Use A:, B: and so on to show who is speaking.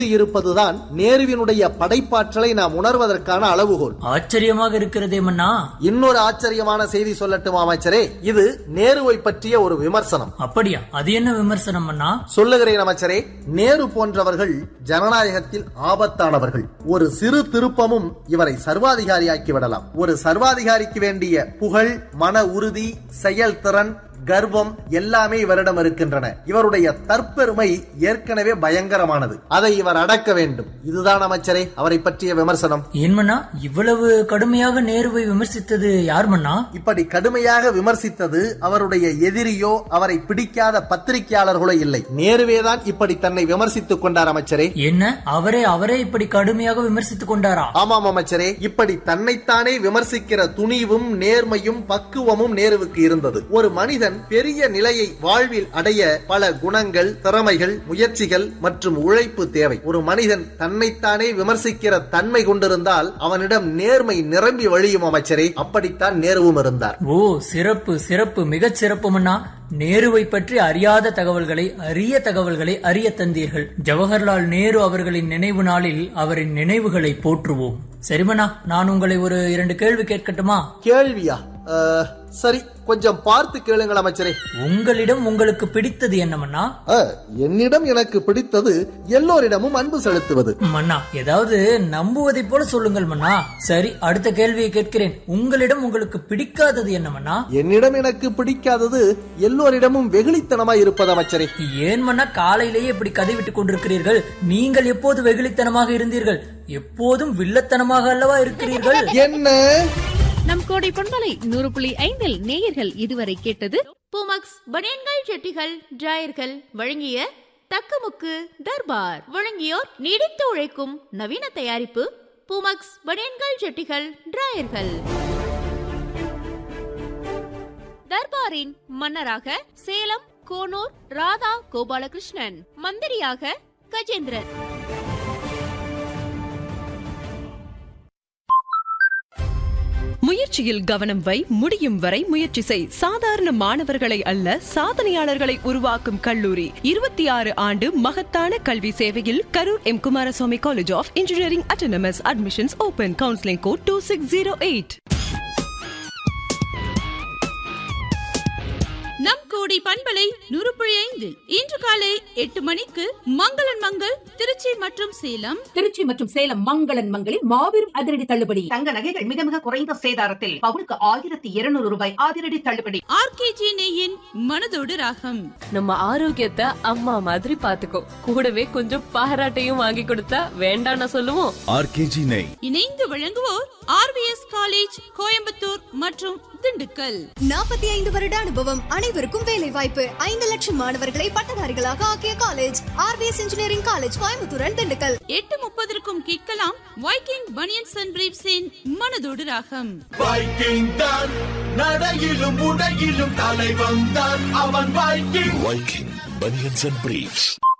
A: இருப்பதுதான் நேருவினுடைய படைப்பாற்றலை நாம் உணர்வதற்கான அளவுகோல்
B: ஆச்சரியமாக இருக்கிறதே மன்னா
A: இன்னொரு ஆச்சரியமான செய்தி சொல்லட்டும் அமைச்சரே இது நேருவை பற்றிய ஒரு விமர்சனம்
B: அப்படியா அது என்ன விமர்சனம் மன்னா
A: சொல்லுகிறேன் அமைச்சரே நேரு போன்றவர்கள் ஜனநாயகத்தில் ஆபத்தானவர்கள் ஒரு சிறு திருப்பமும் இவரை சர்வாதிகாரியாக்கி விடலாம் ஒரு சர்வாதிகாரிக்கு வேண்டிய புகழ் மன உறுதி செயல்திறன் கர்வம் எல்லாமே இவரிடம் இருக்கின்றன இவருடைய தற்பெருமை ஏற்கனவே பயங்கரமானது அதை இவர் அடக்க வேண்டும் இதுதான் அமைச்சரே அவரை பற்றிய விமர்சனம்
B: ஏன் மன்னா இவ்வளவு கடுமையாக நேருவை விமர்சித்தது யார் மன்னா
A: இப்படி கடுமையாக விமர்சித்தது அவருடைய எதிரியோ அவரை பிடிக்காத பத்திரிகையாளர்களோ இல்லை நேருவேதான் இப்படி தன்னை விமர்சித்துக் கொண்டார் அமைச்சரே
B: என்ன அவரே அவரே இப்படி கடுமையாக விமர்சித்துக் கொண்டாரா
A: ஆமாம் அமைச்சரே இப்படி தன்னைத்தானே விமர்சிக்கிற துணிவும் நேர்மையும் பக்குவமும் நேருவுக்கு இருந்தது ஒரு மனிதன் பெரிய நிலையை வாழ்வில் அடைய பல குணங்கள் திறமைகள் முயற்சிகள் மற்றும் உழைப்பு தேவை ஒரு மனிதன் தன்னைத்தானே விமர்சிக்கிற தன்மை கொண்டிருந்தால் அவனிடம் நேர்மை நிரம்பி வழியும் அமைச்சரே அப்படித்தான் நேருவும் இருந்தார்
B: ஓ சிறப்பு சிறப்பு மிகச் சிறப்பு மன்னா நேருவை பற்றி அறியாத தகவல்களை அரிய தகவல்களை அறிய தந்தீர்கள் ஜவஹர்லால் நேரு அவர்களின் நினைவு நாளில் அவரின் நினைவுகளை போற்றுவோம் சரிமண்ணா நான் உங்களை ஒரு இரண்டு கேள்வி கேட்கட்டுமா
A: கேள்வியா அஹ், சரி கொஞ்சம் பார்த்து கேளுங்கள் அமைச்சரே
B: உங்களிடம் உங்களுக்கு பிடித்தது என்ன மன்னா
A: அஹ், என்னிடம் எனக்கு பிடித்தது எல்லோரிடமும் அன்பு செலுத்துவது
B: மன்னா ஏதாவது நம்புவதை போல சொல்லுங்கள் மன்னா சரி அடுத்த கேள்வியை கேட்கிறேன் உங்களிடம் உங்களுக்கு பிடிக்காதது என்ன மன்னா
A: என்னிடம் எனக்கு பிடிக்காதது எல்லோரிடமும் வெகுளித்தனமாய் இருப்பது அமைச்சரே
B: ஏன் மன்னா காலையிலேயே இப்படி கதை விட்டுக் கொண்டிருக்கிறீர்கள் நீங்கள் எப்போது வெகுளித்தனமாக இருந்தீர்கள் எப்போதும் வில்லத்தனமாக அல்லவா இருக்கிறீர்கள்
A: என்ன
C: நம் கோடை பொன்மலை நூறு புள்ளி ஐந்தில் நேயர்கள் இதுவரை கேட்டது
D: பூமக்ஸ் பனியன்கள் செட்டிகள் டிராயர்கள் வழங்கிய தக்கமுக்கு தர்பார் வழங்கியோர் நீடித்து உழைக்கும் நவீன தயாரிப்பு பூமக்ஸ் பனியன்கள் செட்டிகள் டிராயர்கள் தர்பாரின் மன்னராக சேலம் கோனூர் ராதா கோபாலகிருஷ்ணன் மந்திரியாக கஜேந்திரன்
E: முயற்சியில் கவனம் வை முடியும் வரை முயற்சி செய் சாதாரண மாணவர்களை அல்ல சாதனையாளர்களை உருவாக்கும் கல்லூரி இருபத்தி ஆறு ஆண்டு மகத்தான கல்வி சேவையில் Karur M Kumaraswamy college of engineering autonomous admissions open counselling code two six zero eight
F: நம் கோடி பண்பலை நூறு புள்ளி ஐந்தில் இன்று காலை எட்டு மணிக்கு மங்களன் மங்கள் திருச்சி மற்றும் சேலம்
G: திருச்சி மற்றும் சேலம் மங்களன் மங்களில் மாபெரும் அதிரடி தள்ளுபடி
H: தங்க நகைகள் மிக மிக குறைந்த சேதாரத்தில் பவுனுக்கு ஆயிரத்தி இருநூறு ரூபாய் அதிரடி தள்ளுபடி
F: ஆர்கேஜி நெய்யின் மனதோடு ராகம்
I: நம்ம ஆரோக்கியத்தை அம்மா மாதிரி பாத்துக்கோ கூடவே கொஞ்சம் பாராட்டையும் வாங்கி கொடுத்தா வேண்டாம்னு சொல்லுவோம்
J: ஆர்கேஜி நெய்
F: இணைந்து வழங்குவோர் ஆர்விஎஸ் காலேஜ் கோயம்புத்தூர் மற்றும் திண்டுக்கல்
K: நாற்பத்தி ஐந்து வருட அனுபவம் அனைவருக்கும் வேலை வாய்ப்பு ஐந்து லட்சம் மாணவர்களை பட்டதாரிகளாக ஆக்கிய college RVS engineering college Coimbatore and Dindigul
F: எட்டு முப்பதற்கும் கேட்கலாம் வைக்கிங் பனியன்ஸ் அண்ட் பிரீப்ஸின் மனதோடு ராகம்
J: வைக்கிங் தான் நடையிலும் உடையிலும் தலைவன் தான் அவன் Viking Viking banians and briefs